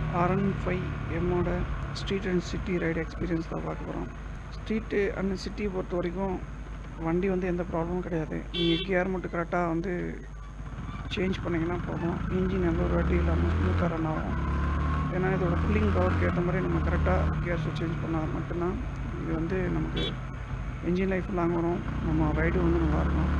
R N five எம்மோட street and city ride experience தான் பார்க்க போகிறோம் ஸ்ட்ரீட்டு அண்ட் சிட்டியை பொறுத்த வரைக்கும் வண்டி வந்து எந்த ப்ராப்ளமும் கிடையாது நீங்கள் கியர் மட்டும் கரெக்டாக வந்து சேஞ்ச் பண்ணிங்கன்னா போதும் இன்ஜின் எந்த ஒரு வாட்டி இல்லாமல் ஸ்மூத்தாக ரன் ஆகும் ஏன்னா இதோட புல்லிங் பவருக்கு ஏற்ற மாதிரி நம்ம கரெக்டாக கியர்ஸை சேஞ்ச் பண்ணால் மட்டும்தான் இது வந்து நமக்கு இன்ஜின் லைஃப் லாங் வரும் நம்ம ரைடு வந்து நல்லாயிருக்கும்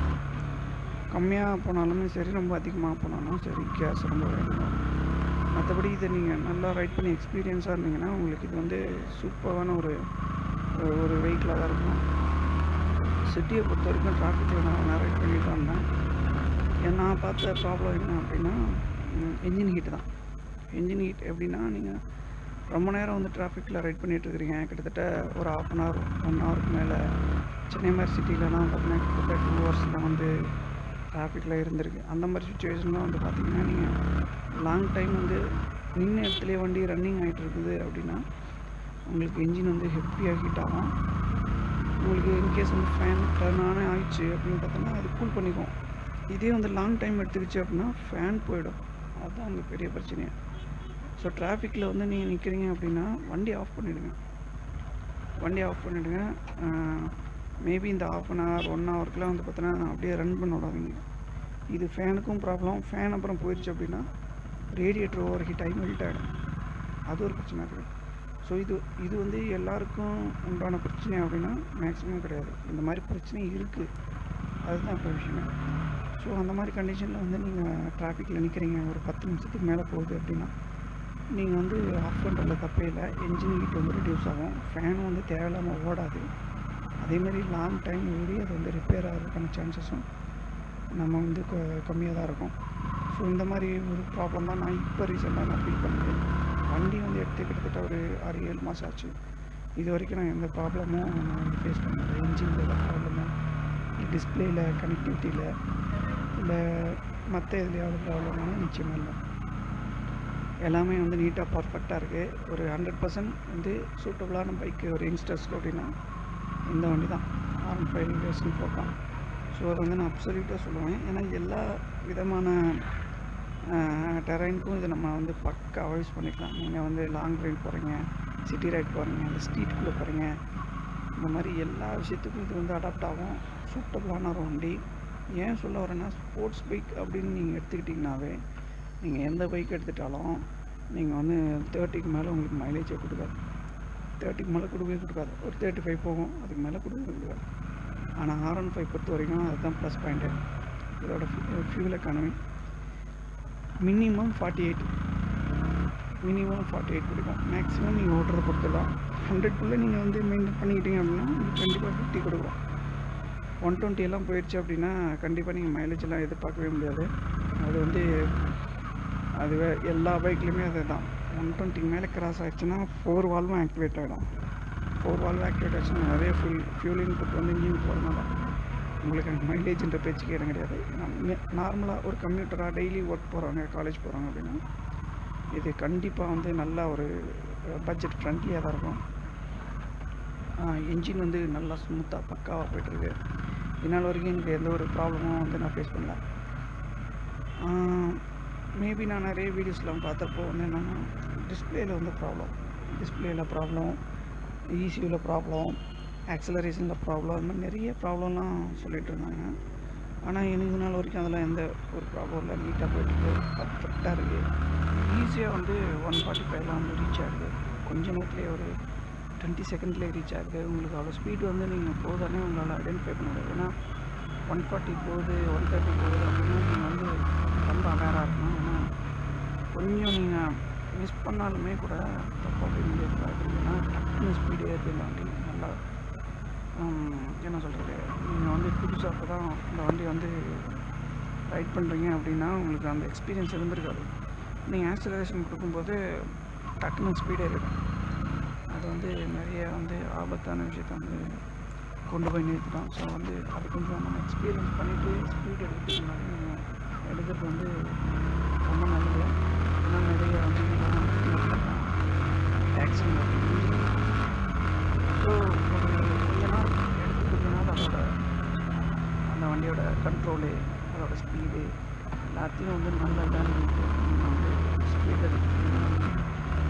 கம்மியாக போனாலுமே சரி ரொம்ப அதிகமாக போனாலும் சரி கேஸ் ரொம்ப வேணும் மற்றபடி இதை நீங்கள் நல்லா ரைட் பண்ணி எக்ஸ்பீரியன்ஸாக இருந்தீங்கன்னா உங்களுக்கு இது வந்து சூப்பரான ஒரு ஒரு வெஹிக்கிளாக தான் இருக்கும் சிட்டியை பொறுத்த வரைக்கும் டிராஃபிக்கில் நான் நான் ரைட் பண்ணிட்டு வந்தேன் ஏன் நான் பார்த்த ப்ராப்ளம் என்ன அப்படின்னா என்ஜின் ஹீட் தான் என்ஜின் ஹீட் எப்படின்னா நீங்கள் ரொம்ப நேரம் வந்து டிராஃபிக்கில் ரைட் பண்ணிட்டு இருக்கிறீங்க கிட்டத்தட்ட ஒரு ஹாஃப் அன் ஹவர் ஒன் ஹவருக்கு மேலே சென்னை மாதிரி சிட்டிலலாம் பார்த்தீங்கன்னா கிட்டத்தட்ட டூ ஹவர்ஸ்லாம் வந்து டிராஃபிக்கில் இருந்திருக்கு அந்த மாதிரி சுச்சுவேஷன்லாம் வந்து பார்த்தீங்கன்னா நீங்கள் லாங் டைம் வந்து நின்ன இடத்துலேயே வண்டி ரன்னிங் ஆகிட்டு இருக்குது அப்படின்னா உங்களுக்கு என்ஜின் வந்து ஹெவியாக ஹீட் ஆகும் உங்களுக்கு இன்கேஸ் வந்து ஃபேன் டர்ன் ஆனே ஆயிடுச்சு அப்படின்னு பார்த்தோன்னா அது கூல் பண்ணிக்கும் இதே வந்து லாங் டைம் எடுத்துக்கிச்சு அப்படின்னா ஃபேன் போயிடும் அதுதான் அங்கே பெரிய பிரச்சனையே ஸோ டிராஃபிக்கில் வந்து நீங்கள் நிற்கிறீங்க அப்படின்னா வண்டி ஆஃப் பண்ணிவிடுங்க வண்டி ஆஃப் பண்ணிவிடுங்க மேபி இந்த ஆஃப் அன் ஹவர் ஒன் ஹவருக்குலாம் வந்து பார்த்தோன்னா அப்படியே ரன் பண்ண விடாதீங்க இது ஃபேனுக்கும் ப்ராப்ளம் ஃபேன் அப்புறம் போயிடுச்சு அப்படின்னா ரேடியேட்டர் ஓவர் ஹீட் ஆகி மெல்ட் ஆகிடும் அது ஒரு பிரச்சனை இருக்குது ஸோ இது இது வந்து எல்லாருக்கும் உண்டான பிரச்சனை அப்படின்னா மேக்ஸிமம் கிடையாது இந்த மாதிரி பிரச்சனை இருக்குது அதுதான் இப்போ விஷயம் ஸோ அந்த மாதிரி கண்டிஷனில் வந்து நீங்கள் டிராஃபிக்கில் நிற்கிறீங்க ஒரு பத்து நிமிஷத்துக்கு மேலே போகுது அப்படின்னா நீங்கள் வந்து ஆஃப் பண்ணுறதுல தப்பே இல்லை என்ஜின் ஹீட் வந்து ரிடியூஸ் ஆகும் ஃபேனும் வந்து தேவையில்லாமல் ஓடாது அதேமாரி லாங் டைம் ஓடி அது வந்து ரிப்பேர் ஆகிறதுக்கான சான்சஸும் நம்ம வந்து க கம்மியாக தான் இருக்கும் ஸோ இந்த மாதிரி ஒரு ப்ராப்ளம் தான் நான் இப்போ ரீசெண்டாக நான் ஃபீல் பண்ணுறேன் வண்டி வந்து எடுத்து கிட்டத்தட்ட ஒரு ஆறு ஏழு மாதம் ஆச்சு இது வரைக்கும் நான் எந்த ப்ராப்ளமும் நான் ஃபேஸ் பண்ணல இன்ஜினில் எந்த ப்ராப்ளமும் டிஸ்பிளேயில் கனெக்டிவிட்டியில் இல்லை மற்ற எதுலையாவது ப்ராப்ளம்னாலும் நிச்சயமாக இல்லை எல்லாமே வந்து நீட்டாக பர்ஃபெக்டாக இருக்குது ஒரு ஹண்ட்ரட் பர்சன்ட் வந்து சூட்டபுளான பைக்கு ஒரு யங்ஸ்டர்ஸ்க்கு அப்படின்னா இந்த வண்டி தான் ஆர் ஃபைவ் வேர்ஷன் போட்டான் ஸோ அதை வந்து நான் அப்சல்யூட்டாக சொல்லுவேன் ஏன்னா எல்லா விதமான டெரைனுக்கும் இதை நம்ம வந்து பக்காவாக யூஸ் பண்ணிக்கலாம் நீங்கள் வந்து லாங் ரைட் போகிறீங்க சிட்டி ரைட் போகிறீங்க இல்லை ஸ்ட்ரீட்டுக்குள்ளே போகிறீங்க இந்த மாதிரி எல்லா விஷயத்துக்கும் இது வந்து அடாப்ட் ஆகும் சூட்டபுளான ஒரு வண்டி ஏன் சொல்ல வரேன்னா ஸ்போர்ட்ஸ் பைக் அப்படின்னு நீங்கள் எடுத்துக்கிட்டிங்கனாவே நீங்கள் எந்த பைக் எடுத்துட்டாலும் நீங்கள் வந்து தேர்ட்டிக்கு மேலே உங்களுக்கு மைலேஜே கொடுக்காது தேர்ட்டிக்கு மேலே கொடுக்கவே கொடுக்காது ஒரு தேர்ட்டி ஃபைவ் போகும் அதுக்கு மேலே கொடுக்கவே கொடுக்காது ஆனால் ஆர் ஒன் ஃபைவ் பொறுத்த வரைக்கும் அதுதான் ப்ளஸ் பாயிண்ட்டு இதோட fuel economy minimum forty eight minimum forty eight கொடுக்கும் மேக்ஸிமம் நீங்கள் ஓட்டுறதை பொறுத்து தான் ஹண்ட்ரட்குள்ளே நீங்கள் வந்து மெயின்டைன் பண்ணிக்கிட்டீங்க அப்படின்னா உங்களுக்கு கண்டிப்பாக ஃபிஃப்டி கொடுக்கும் ஒன் டுவெண்ட்டி எல்லாம் போயிடுச்சு அப்படின்னா கண்டிப்பாக நீங்கள் மைலேஜ் எல்லாம் எதிர்பார்க்கவே முடியாது அது வந்து அது எல்லா பைக்லேயுமே அதே தான் ஒன் டுவெண்ட்டிக்கு மேலே கிராஸ் ஆகிடுச்சுன்னா ஃபோர் வால்வும் ஆக்டிவேட் ஆகிடும் ஃபோர் வால்வ் ஆக்டிவேட் ஆச்சுன்னா நிறைய ஃபியூல் ஃபியூல் இன்புட் வந்து இன்ஜின் போகிறதுனால உங்களுக்கு அந்த மைலேஜ்ன்ற பேச்சுக்கு இடம் கிடையாது நார்மலாக ஒரு கம்ப்யூட்டராக டெய்லி ஒர்க் போகிறவங்க காலேஜ் போகிறாங்க அப்படின்னா இது கண்டிப்பாக வந்து நல்லா ஒரு பட்ஜெட் ஃப்ரெண்ட்லியாக தான் இருக்கும் என்ஜின் வந்து நல்லா ஸ்மூத்தாக பக்காவாக போய்ட்டுருக்கு இதனால் வரைக்கும் எனக்கு எந்த ஒரு ப்ராப்ளமும் வந்து நான் ஃபேஸ் பண்ணல மேபி நான் நிறைய வீடியோஸ்லாம் பார்த்தப்போ வந்து என்னென்னா டிஸ்பிளேயில் வந்து ப்ராப்ளம் டிஸ்பிளேயில் ப்ராப்ளம் இசியூவில் ப்ராப்ளம் ஆக்சலரேஷனில் ப்ராப்ளம் அது மாதிரி நிறைய ப்ராப்ளம்லாம் சொல்லிகிட்டு இருந்தாங்க ஆனால் எனக்கு நாள் வரைக்கும் அதெல்லாம் எந்த ஒரு ப்ராப்ளம் இல்லை நீட்டாக போயிட்டு பர்ஃபெக்டாக இருக்குது ஈஸியாக வந்து ஒன் ஃபார்ட்டி ஃபைவ்லாம் வந்து ரீச் ஆகுது கொஞ்ச நேரத்துலேயே ஒரு டுவெண்ட்டி செகண்ட்லேயே ரீச் ஆகுது உங்களுக்கு அவ்வளோ ஸ்பீடு வந்து நீங்கள் போதானே உங்களால் ஐடென்டிஃபை பண்ண முடியாது ஏன்னா ஒன் ஃபார்ட்டி போகுது ஒன் தேர்ட்டி போகுது அப்படின்னா நீங்கள் வந்து ரொம்ப அவேராக இருக்கணும் ஏன்னா கொஞ்சம் நீங்கள் மிஸ் பண்ணாலுமே கூட தப்பாக போய் முடியாது ஏன்னா டக்குனு ஸ்பீடு ஏறுது இந்த வண்டி நல்லா என்ன சொல்கிறது நீங்கள் வந்து புதுசாக அப்போ தான் இந்த வண்டி வந்து ரைட் பண்ணுறீங்க அப்படின்னா உங்களுக்கு அந்த எக்ஸ்பீரியன்ஸ் இருந்திருக்காது நீங்கள் ஆக்சலரேஷன் கொடுக்கும்போது டக்குனு ஸ்பீடே இருக்கும் அது வந்து நிறைய வந்து ஆபத்தான விஷயத்த வந்து கொண்டு போய் நிறுத்திட்டோம் ஸோ வந்து அது கொஞ்சம் நம்ம எக்ஸ்பீரியன்ஸ் பண்ணிவிட்டு ஸ்பீட் எடுக்கிறதுக்கு முன்னாடி நம்ம எடுக்கிறது வந்து ரொம்ப நல்லது ஏன்னா நிறைய வந்து ஆக்சிடென்ட் ஸோ ஒரு கொஞ்ச நாள் எடுத்துக்கிட்டதுனால அதோட அந்த வண்டியோட கண்ட்ரோலு அதோட ஸ்பீடு எல்லாத்தையும் வந்து நல்லதாக நீங்கள் வந்து ஸ்பீடு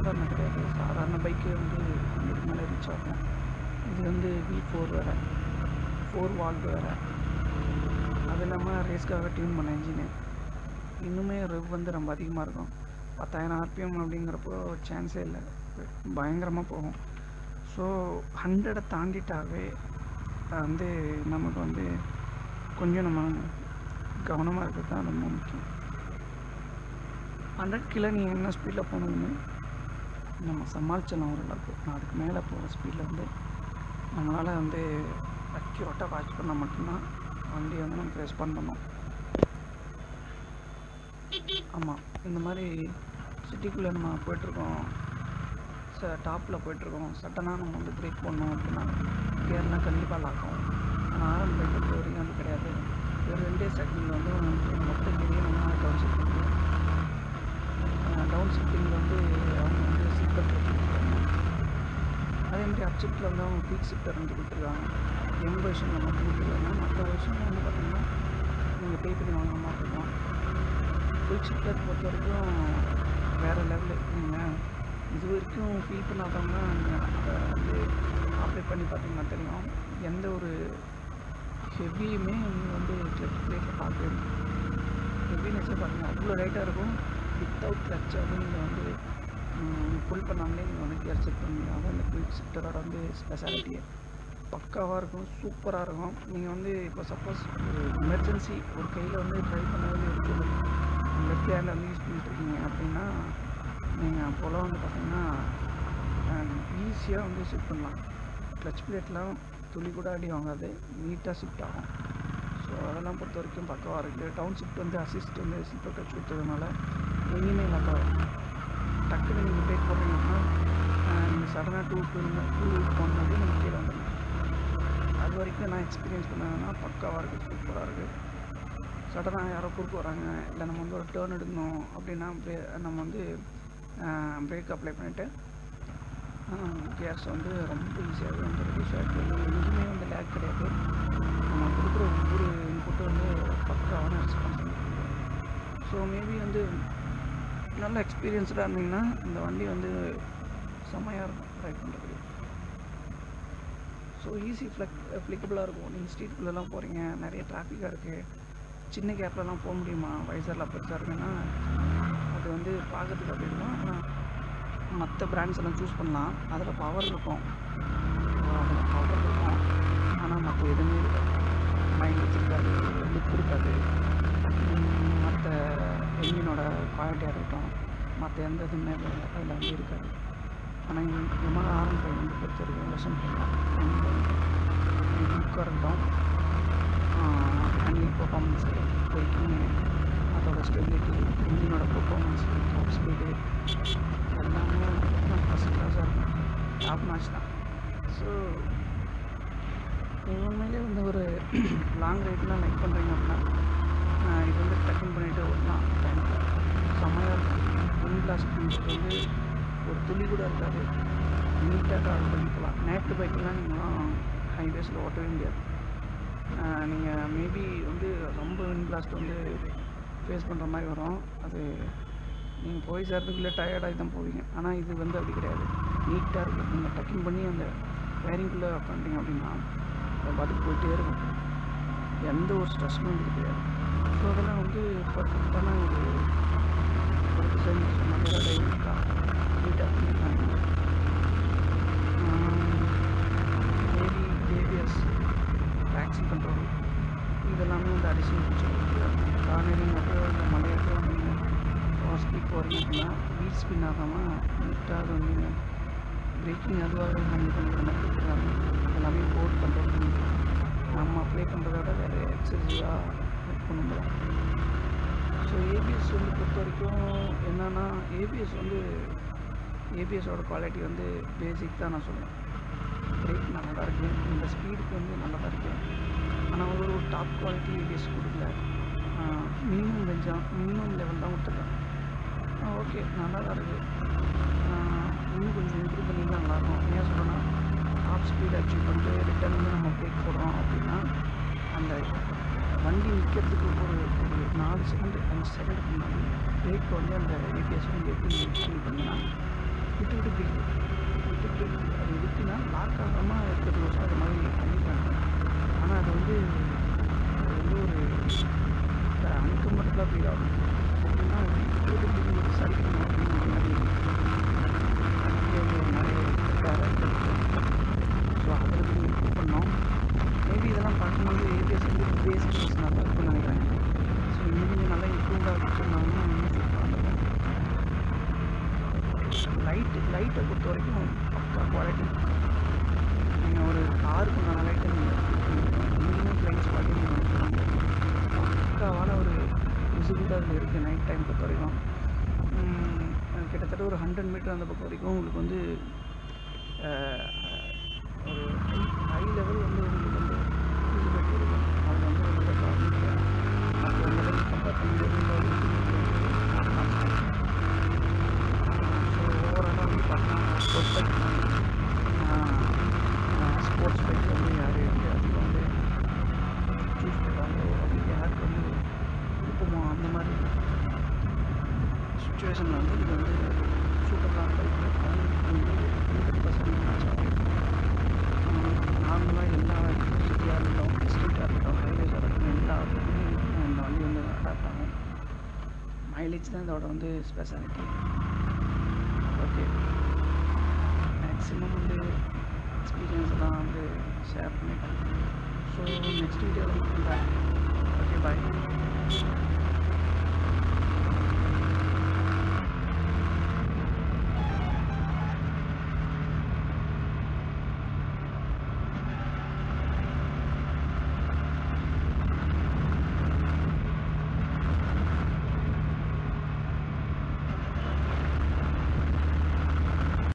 சாதாரண கிடையாது சாதாரண பைக்கு வந்து ஹண்ட்ரட் மேலே ரீச் ஆகும் இது வந்து வி ஃபோர் வேறு ஃபோர் வால்வ் வேறு அது இல்லாமல் ரேஸ்க்காக டியூன் பண்ண இன்ஜினு இன்னுமே ரெவ் வந்து ரொம்ப அதிகமாக இருக்கும் பத்தாயிரம் ஆர்பிஎம் அப்படிங்கிறப்போ சான்ஸே இல்லை பயங்கரமாக போகும் ஸோ ஹண்ட்ரடை தாண்டிட்டாவே வந்து நமக்கு வந்து கொஞ்சம் நம்ம கவனமாக இருக்கிறது தான் ரொம்ப முக்கியம் ஹண்ட்ரட் கிலோ நீங்கள் என்ன ஸ்பீடில் போகணும்னு நம்ம சமாளிச்சிடலாம் ஓரளவுக்கு நான் அதுக்கு மேலே போகிற ஸ்பீடில் வந்து நம்மளால் வந்து அக்யூரேட்டாக வாட்ச் பண்ணால் மட்டும்தான் வண்டியை வந்து நமக்கு ரெஸ்பாண்ட் பண்ணும் ஆமாம் இந்த மாதிரி சிட்டிக்குள்ளே நம்ம போயிட்டுருக்கோம் ச டாப்பில் போயிட்டுருக்கோம் சட்டனாக நம்ம வந்து பிரேக் பண்ணோம் அப்படின்னா கியர்லாம் கண்டிப்பாக லாக் ஆகும் ஆனால் ஆரன் பைக் பொறுத்த வரைக்கும் அது கிடையாது ஒரு ரெண்டே செகண்டில் வந்து மொத்த கியரையும் நம்ம டவுன் ஷிஃப்ட் பண்ணுவோம் டவுன் ஷிஃப்டிங்கில் வந்து அவங்க வந்து சீட் பெல்ட் கொடுத்துருக்காங்க அதே மாதிரி அப் ஷிஃப்ட்டில் வந்து அவங்க பீக் ஷிஃப்டர் வந்து கொடுத்துருக்காங்க எம் வெர்ஷனில் மட்டும் கொடுத்துருக்காங்க மற்ற வெர்ஷனில் வந்து பார்த்திங்கன்னா நீங்கள் பே பண்ணி வாங்குற மாதிரி இருக்கும் ஃபுல் ஷிஃப்டர் பொறுத்த வரைக்கும் வேறு லெவலு நீங்கள் இது வரைக்கும் ஃபீல் பண்ணாதவங்க நீங்கள் அதை வந்து அப்ளை பண்ணி பார்த்தீங்கன்னா தெரியும் எந்த ஒரு ஹெவியுமே நீங்கள் வந்து கிளச் பிளேட்டில் பார்க்கவே ஹெவினஸே பார்த்தீங்கன்னா அவ்வளோ ரைட்டாக இருக்கும் வித்தவுட் கிளச் வந்து நீங்கள் வந்து ஃபுல் பண்ணாமலே நீங்கள் வந்து கியர் செக் பண்ணி அதான் இந்த குயிக் ஷிஃப்டரோட வந்து ஸ்பெஷாலிட்டியே பக்காவாக இருக்கும் சூப்பராக இருக்கும் நீங்கள் வந்து இப்போ சப்போஸ் ஒரு எமர்ஜென்சி ஒரு கையில் வந்து ட்ரை பண்ணவே இருக்குது லெஃப்ட் ஹேண்ட் வந்து யூஸ் பண்ணிட்டுருக்கீங்க அப்படின்னா நீங்கள் அப்போலாம் வந்து பார்த்தீங்கன்னா ஈஸியாக வந்து ஷிஃப்ட் பண்ணலாம் கிளச் பிளேட்லாம் துளி கூட அடி வாங்காது நீட்டாக ஷிஃப்ட் ஆகும் ஸோ அதெல்லாம் பொறுத்த வரைக்கும் பக்கவாக இருக்குது டவுன் ஷிஃப்ட் வந்து அசிஸ்ட் வந்து சீப்பர் டச் கொடுத்ததுனால எங்கேயுமே லாக் டக்குன்னு நீங்கள் பிரேக் போடுறீங்கன்னா நீங்கள் சடனாக டூ டூ டூ போனது நீங்கள் கீழே வந்துடலாம் அது வரைக்கும் நான் எக்ஸ்பீரியன்ஸ் பண்ணதுன்னா பக்காவாக இருக்குது சூப்பராக இருக்குது சடனாக யாரோ குறுக்கு வராங்க இல்லை நம்ம வந்து ஒரு டேர்ன் எடுக்கணும் அப்படின்னா பிரே நம்ம வந்து பிரேக் அப்ளை பண்ணிவிட்டு கேஸ் வந்து ரொம்ப ஈஸியாகவே வந்து ரெடியூஸ் ஆகிடுது எங்கேயுமே வந்து லேக் கிடையாது நம்ம கொடுக்குற ஒவ்வொரு இன்புட்டும் வந்து பக்காவான ரெஸ்பான்ஸ் வந்து ஸோ மேபி வந்து நல்ல எக்ஸ்பீரியன்ஸ்டாக இருந்தீங்கன்னா இந்த வண்டி வந்து செம்மையாக இருக்கும் ரைட் பண்ணுறதுக்கு ஸோ ஈஸி ஃப்ளெக் ஃப்ளிக்கபிளாக இருக்கும் நீங்கள் ஸ்ட்ரீட்குள்ளெல்லாம் போகிறீங்க நிறைய டிராஃபிக்காக இருக்குது சின்ன கேப்லலாம் போக முடியுமா வைசர்லாம் பெருசாக இருக்குன்னா அது வந்து பார்க்கறதுக்கு அப்படி இருக்கும் ஆனால் மற்ற பிராண்ட்ஸ் எல்லாம் சூஸ் பண்ணலாம் அதில் பவர் இருக்கும் அதில் பவர் இருக்கும் ஆனால் மற்ற எதுவுமே இருக்காது மைலேஜ் இருக்காது லுக் இருக்காது மற்ற என்ஜினோட குவாலிட்டியாக இருக்கட்டும் மற்ற எந்த இதுவுமே அதில் அதில் வந்து இருக்காது ஆனால் எமஹா ஆரன் ஃபைவ் வந்து பொறுத்த வரைக்கும் லெசன் பண்ணலாம் லுக்காக இருக்கட்டும் ஹேண்டில் பர்ஃபார்மன்ஸு பைக்கிங் அதோட ஸ்டெபிலிட்டி இன்ஜினோட பர்ஃபார்மன்ஸ் டாப் ஸ்பீடு எல்லாமே ஃபஸ்ட் கிளாஸாக இருக்கும் டாப் மேட்ச் தான் ஸோ நீங்கள் உண்மையிலே வந்து ஒரு லாங் ரைட்லாம் லைக் பண்ணுறீங்க அப்படின்னா இது வந்து டக்கிங் பண்ணிவிட்டு ஓட்டலாம் டைமில் செம்மையாக இருக்கும் ஒன் கிளாஸ் வந்து ஒரு துளி கூட இருக்காது நீட்டாக ட்ராவல் பண்ணி போகலாம் நேட்டு பைக்கெலாம் நீங்களாம் ஹைவேஸில் ஓட்டவே முடியாது நீங்கள் மேபி வந்து ரொம்ப வின் பிளாஸ்ட் வந்து ஃபேஸ் பண்ணுற மாதிரி வரும் அது நீங்கள் போய் சேர்றதுக்குள்ளே டயர்டாகி தான் போவீங்க ஆனால் இது வந்து அப்படி கிடையாது நீட்டாக இருக்குது நீங்கள் டக்கிங் பண்ணி அந்த வேரிங்குள்ளே உட்காந்துட்டீங்க அப்படின்னா அது பாட்டுக்கு போயிட்டே இருக்கும் எந்த ஒரு ஸ்ட்ரெஸ்ஸும் வந்து கிடையாது ஸோ அதெல்லாம் வந்து பர்ஃபெக்டான ஒரு ஒரு டிசைன் சொன்ன மாதிரி டைமிங்காக நீட்டாக பண்ணியிருக்காங்க ஏடி ஏபிஎஸ் ட்ராக்ஷன் கண்ட்ரோல் இதெல்லாமே வந்து அடிஷனல் ஃபீச்சர் கார்னரிங் மட்டும் இந்த மலையாட்டம் நீங்கள் ஸ்பீட் போகிறீங்க அப்படின்னா வீட் ஸ்பின் ஆகாமல் நீட்டாக அது வந்து பிரேக்கிங் அதுவாகவே ஹேண்டில் பண்ணிக்கிற மாதிரி கொடுத்துருக்காங்க எல்லாமே போர்ட் கண்ட்ரோல் பண்ணி நம்ம அப்ளை பண்ணுறத விட வேறு எக்ஸசிவாக ஹெல்ப் பண்ணும்போது ஸோ ஏபிஎஸ் வந்து பொறுத்த வரைக்கும் என்னென்னா ஏபிஎஸ் வந்து ஏபிஎஸோட குவாலிட்டி வந்து பேசிக் தான் நான் சொல்லுவேன் பிரேக் நல்லா தான் இருக்குது இந்த ஸ்பீடுக்கு வந்து நல்லா தான் இருக்குது ஆனால் ஒரு ஒரு டாப் குவாலிட்டி ஏபிஎஸ் கொடுக்கல மினிமம் ரேஞ்சாக மினிமம் லெவல் தான் கொடுத்துருக்கேன் ஓகே நல்லா தான் இருக்குது இன்னும் கொஞ்சம் இம்ப்ரூவ் பண்ணியிருந்தா நல்லாயிருக்கும் ஏன் சொல்கிறேன்னா டாப் ஸ்பீட் அச்சீவ் பண்ணிட்டு ரிட்டர்ன் வந்து நம்ம பிரேக் போடுறோம் அப்படின்னா அந்த வண்டி நிற்கிறதுக்கு ஒரு ஒரு நாலு செகண்ட் அஞ்சு செகண்டுக்கு முன்னாடி பிரேக் வந்து அந்த ஏபிஎஸ் வந்து எப்படி ஃபீல் பண்ணினா விட்டு விட்டு பிடிக்குது விட்டு விட்டு பிடிக்குது. அது எதுக்குன்னா லாக் ஆகாமல் இருக்கிறதுக்கோசம் அது மாதிரி பண்ணிக்கிறாங்க ஆனால் அது வந்து அது வந்து ஒரு அன்கம்ஃபர்டபுளாக ஃபீல் ஆகும் எப்படின்னா விட்டு விட்டு பிடிக்கும்போது சரிக்கணும் அப்படிங்கிற மாதிரி அதுக்கு ஒரு நிறைய வேறு ஸோ அதில் கொஞ்சம் இம்ப்ரூவ் பண்ணோம் மேபி இதெல்லாம் பார்க்கும்போது ஏபிஎஸ் வந்து பேசிக் நல்லா இருக்கும்னு நினைக்கிறேன் ஸோ இன்னும் கொஞ்சம் நல்லா இம்ப்ரூவ்டாக வச்சுருந்தாங்கன்னா இன்னும் சூப்பராக இருக்கும் லைட்டு லைட்டை பொறுத்த வரைக்கும் பக்கா குவாலிட்டி நீங்கள் ஒரு காருக்கு உண்டான லைட்டை நீங்கள் மினிமம் ஃப்ளைங் ஸ்பாட்டும் நீங்கள் வச்சுருவாங்க பக்காவான ஒரு விசிபிலிட்டி அதில் இருக்குது நைட் டைம் பொறுத்த வரைக்கும் உம், கிட்டத்தட்ட ஒரு ஹண்ட்ரட் மீட்டர் அந்த பக்கம் வரைக்கும் உங்களுக்கு வந்து அஹ், ஒரு ஹை ஹை லெவல் வந்து உங்களுக்கு வந்து விசிபிலிட்டி இருக்கும் அதில் வந்து உங்களுக்கு ப்ராப்ளம் இல்லை மற்ற லெவல் கம்பேர் பண்ணும்போது ஸோ ஓவராலாக வந்து பார்த்தீங்கன்னா ஸ்போர்ட்ஸ் பைக் ஸ்போர்ட்ஸ் பைக் வந்து யார் வந்து அதிகம் வந்து சூஸ் பண்ணுறாங்களோ அப்படி யாருக்கு வந்து விருப்பமோ அந்த மாதிரி சுச்சுவேஷனில் வந்து இது வந்து சூப்பரான பைக் ஹண்ட்ரட் பர்சன்ட் மேட்ச் ஆகும் நார்மலாக எல்லா சிட்டியாக இருக்கட்டும் ஸ்ட்ரீட்டாக இருக்கட்டும் ஹைவேஸாக இருக்கட்டும் எல்லா இடத்துலையுமே இந்த வண்டி வந்து அடாப்ட் ஆகும் மைலேஜ் தான் இதோட வந்து ஸ்பெஷாலிட்டி ஓகே மேக்ஸிமம் வந்து எக்ஸ்பீரியன்ஸ் எல்லாம் வந்து ஷேர் பண்ணிட்டேன் ஸோ நெக்ஸ்ட் வீடியோவில் மீட் பண்ணுறேன் ஓகே பாய்